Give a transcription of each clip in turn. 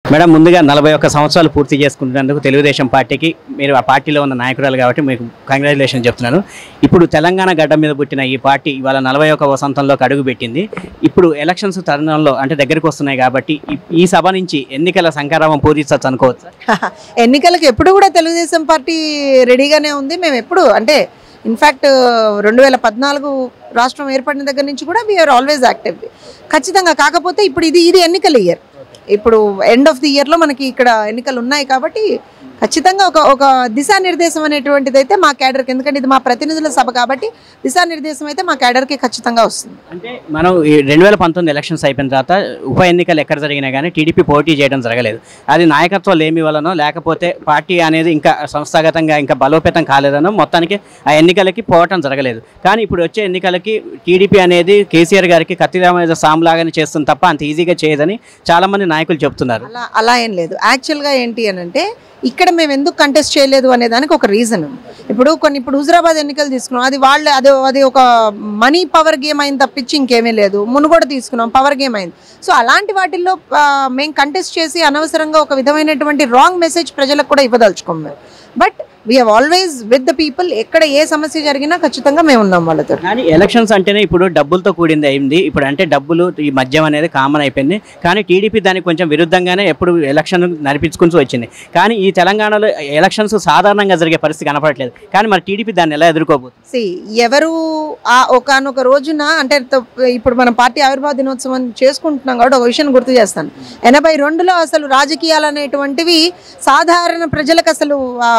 madam ముందుగా నలభై ఒక్క సంవత్సరాలు పూర్తి చేసుకుంటున్నందుకు తెలుగుదేశం పార్టీకి మీరు ఆ పార్టీలో ఉన్న నాయకురాలు కాబట్టి మీకు కంగ్రాచులేషన్ చెప్తున్నాను ఇప్పుడు తెలంగాణ గడ్డ మీద పుట్టిన ఈ పార్టీ ఇవాళ నలభై ఒక్క వసంతంలోకి అడుగు పెట్టింది ఇప్పుడు ఎలక్షన్స్ తరుణంలో అంటే దగ్గరికి వస్తున్నాయి కాబట్టి ఈ- ఈ సభ నుంచి ఎన్నికల సంకారామం పూరించవచ్చు అనుకోవచ్చు ఎన్నికలకు ఎప్పుడు కూడా తెలుగుదేశం పార్టీ రెడీగానే ఉంది మేము ఎప్పుడు అంటే ఇన్ఫ్యాక్ట్ రెండు వేల పద్నాలుగు రాష్ట్రం ఏర్పడిన దగ్గర నుంచి కూడా వీఆర్ ఆల్వేస్ యాక్టివ్ ఖచ్చితంగా కాకపోతే ఇప్పుడు ఇది ఇది ఎన్నికల ఇయర్ ఇప్పుడు ఎండ్ ఆఫ్ ది ఇయర్లో మనకి ఇక్కడ ఎన్నికలు ఉన్నాయి కాబట్టి ఖచ్చితంగా ఒక ఒక దిశానిర్దేశం అనేటువంటిది అయితే మా క్యాడర్కి ఎందుకంటే ఇది మా ప్రతినిధుల సభ కాబట్టి దిశానిర్దేశం అయితే మా క్యాడర్కి ఖచ్చితంగా వస్తుంది అంటే మనం ఈ రెండు వేల పంతొమ్మిది ఎలక్షన్స్ అయిపోయిన తర్వాత ఉప ఎన్నికలు ఎక్కడ జరిగినా కానీ టీడీపీ పోటీ చేయడం జరగలేదు అది నాయకత్వం లేమి వలనో లేకపోతే పార్టీ అనేది ఇంకా సంస్థాగతంగా ఇంకా బలోపేతం కాలేదనో మొత్తానికి ఆ ఎన్నికలకి పోవటం జరగలేదు కానీ ఇప్పుడు వచ్చే ఎన్నికలకి టీడీపీ అనేది కేసీఆర్ గారికి కత్తిరామ సాంలాగానే చేస్తుంది తప్ప అంత ఈజీగా చేయదని చాలామంది నాయకులు చెప్తున్నారు అలా అలా ఏం లేదు యాక్చువల్గా ఏంటి అని అంటే ఇక్కడ మేము ఎందుకు కంటెస్ట్ చేయలేదు అనే దానికి ఒక రీజన్ ఇప్పుడు కొన్ని ఇప్పుడు హుజరాబాద్ ఎన్నికలు తీసుకున్నాం అది వాళ్ళు అది అది ఒక మనీ పవర్ గేమ్ అయింది తప్పించి ఇంకేమీ లేదు మునుగోడ తీసుకున్నాం పవర్ గేమ్ అయింది సో అలాంటి వాటిల్లో ఆ, మేము కంటెస్ట్ చేసి అనవసరంగా ఒక విధమైనటువంటి రాంగ్ మెసేజ్ ప్రజలకు కూడా ఇవ్వదలుచుకోం మేము but we have always with the people ఎక్కడ ఏ సమస్య జరిగినా ఖచ్చితంగా మేము ఉన్నాం వాళ్ళతో కానీ ఎలక్షన్స్ అంటేనే ఇప్పుడు డబ్బులతో కూడింది అయింది ఇప్పుడు అంటే డబ్బులు ఈ మద్యం అనేది కామన్ అయిపోయింది కానీ టీడీపీ దానికి కొంచెం విరుద్ధంగానే ఎప్పుడు ఎలక్షన్ నడిపించుకుంటూ వచ్చింది కానీ ఈ తెలంగాణలో ఎలక్షన్స్ సాధారణంగా జరిగే పరిస్థితి కనపడట్లేదు కానీ మరి టీడీపీ దాన్ని ఎలా ఎదుర్కోబోతుంది సి ఎవరు ఆ ఒకనొక రోజున అంటే త- ఇప్పుడు మనం పార్టీ ఆవిర్భావ దినోత్సవం చేసుకుంటున్నాం కాబట్టి ఒక విషయం గుర్తు చేస్తాను ఎనభై రెండులో అసలు రాజకీయాలు అనేటువంటివి సాధారణ ప్రజలకు అసలు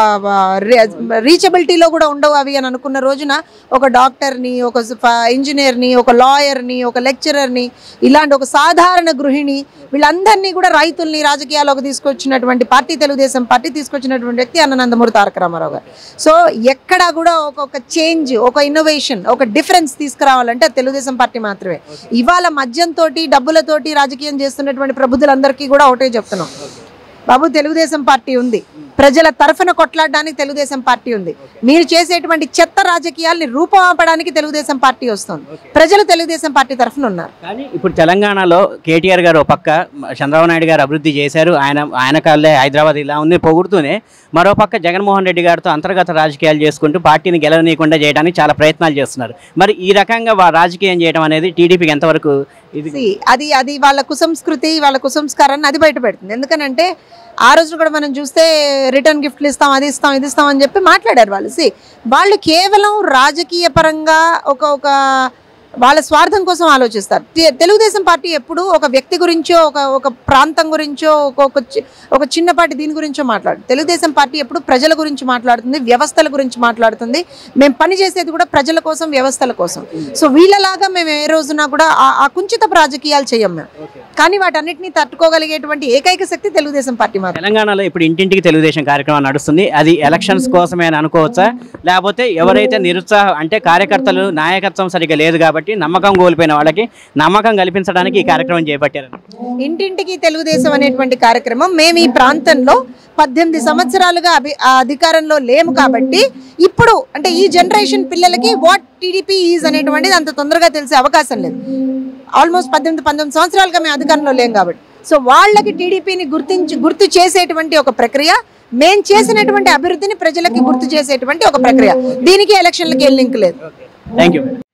రీచబిలిటీలో కూడా ఉండవు అవి అని అనుకున్న రోజున ఒక డాక్టర్ని ఒక ఇంజనీర్ని ఒక లాయర్ని ఒక లెక్చరర్ని ఇలాంటి ఒక సాధారణ గృహిణి వీళ్ళందరినీ కూడా రైతుల్ని రాజకీయాల్లోకి తీసుకొచ్చినటువంటి పార్టీ తెలుగుదేశం పార్టీ తీసుకొచ్చినటువంటి వ్యక్తి అన్న నందమూరి తారక రామారావు గారు సో ఎక్కడా కూడా ఒక ఒక చేంజ్ ఒక ఇన్నోవేషన్ ఒక డిఫరెన్స్ తీసుకురావాలంటే అది తెలుగుదేశం పార్టీ మాత్రమే ఇవాళ మద్యంతో డబ్బులతోటి రాజకీయం చేస్తున్నటువంటి ప్రబుద్ధులందరికీ కూడా ఒకటే చెప్తున్నాం బాబు తెలుగుదేశం పార్టీ ఉంది ప్రజల తరఫున కొట్లాడడానికి తెలుగుదేశం పార్టీ ఉంది మీరు చేసేటువంటి చెత్త రాజకీయాల్ని రూపమాపడానికి తెలుగుదేశం పార్టీ వస్తుంది ప్రజలు తెలుగుదేశం పార్టీ తరఫున ఉన్నారు కానీ ఇప్పుడు తెలంగాణలో కేటీఆర్ గారు ఒక పక్క చంద్రబాబు నాయుడు గారు అభివృద్ధి చేశారు ఆయన ఆయన కాళ్ళే హైదరాబాద్ ఇలా ఉంది పొగుడుతూనే మరో పక్క జగన్మోహన్ రెడ్డి గారితో అంతర్గత రాజకీయాలు చేసుకుంటూ పార్టీని గెలవనీయకుండా చేయడానికి చాలా ప్రయత్నాలు చేస్తున్నారు మరి ఈ రకంగా వా- రాజకీయం చేయడం అనేది టీడీపీకి ఎంతవరకు ఇది See, అది అది వాళ్ళ కుసంస్కృతి వాళ్ళ కుసంస్కారాన్ని అది బయట పెడుతుంది ఎందుకనంటే ఆ రోజు కూడా మనం చూస్తే రిటర్న్ గిఫ్ట్లు ఇస్తాం అది ఇస్తాం ఇది ఇస్తాం అని చెప్పి మాట్లాడారు వాళ్ళు సి వాళ్ళు కేవలం రాజకీయ పరంగా ఒక ఒక వాళ్ళ స్వార్థం కోసం ఆలోచిస్తారు తె- తెలుగుదేశం పార్టీ ఎప్పుడు ఒక వ్యక్తి గురించో ఒక ఒక ప్రాంతం గురించో ఒక ఒక చి- ఒక చిన్నపాటి దీని గురించో మాట్లాడు తెలుగుదేశం పార్టీ ఎప్పుడు ప్రజల గురించి మాట్లాడుతుంది వ్యవస్థల గురించి మాట్లాడుతుంది మేము పని చేసేది కూడా ప్రజల కోసం వ్యవస్థల కోసం సో వీళ్ళలాగా మేము ఏ రోజున కూడా ఆ- ఆ కుంచితపు రాజకీయాలు చేయం మేము కానీ వాటన్నిటిని తట్టుకోగలిగేటువంటి ఏకైక శక్తి తెలుగుదేశం పార్టీ మాత్రం తెలంగాణలో ఇప్పుడు ఇంటింటికి తెలుగుదేశం కార్యక్రమం నడుస్తుంది అది ఎలక్షన్స్ కోసమే అని అనుకోవచ్చా లేకపోతే ఎవరైతే నిరుత్సాహం అంటే కార్యకర్తలు నాయకత్వం సరిగ్గా లేదు కాబట్టి నమ్మకం కోల్పోయిన వాళ్ళకి నమ్మకం కల్పించడానికి ఈ కార్యక్రమం చేపట్టారు ఇంటింటికి తెలుగుదేశం అనేటువంటి కార్యక్రమం మేము ఈ ప్రాంతంలో పద్దెనిమిది సంవత్సరాలుగా అభి ఆ అధికారంలో లేము కాబట్టి ఇప్పుడు అంటే ఈ జనరేషన్ పిల్లలకి వాట్ టీడీపీ ఈజ్ అనేటువంటిది అంత తొందరగా తెలిసే అవకాశం లేదు ఆల్మోస్ట్ పద్దెనిమిది పంతొమ్మిది సంవత్సరాలుగా మేము అధికారంలో లేం కాబట్టి సో వాళ్ళకి టీడీపీని గుర్తించి గుర్తు చేసేటువంటి ఒక ప్రక్రియ మేము చేసినటువంటి అభివృద్ధిని ప్రజలకి గుర్తు చేసేటువంటి ఒక ప్రక్రియ దీనికి ఎలక్షన్లకి ఏం లింక్ లేదు థ్యాంక్ యూ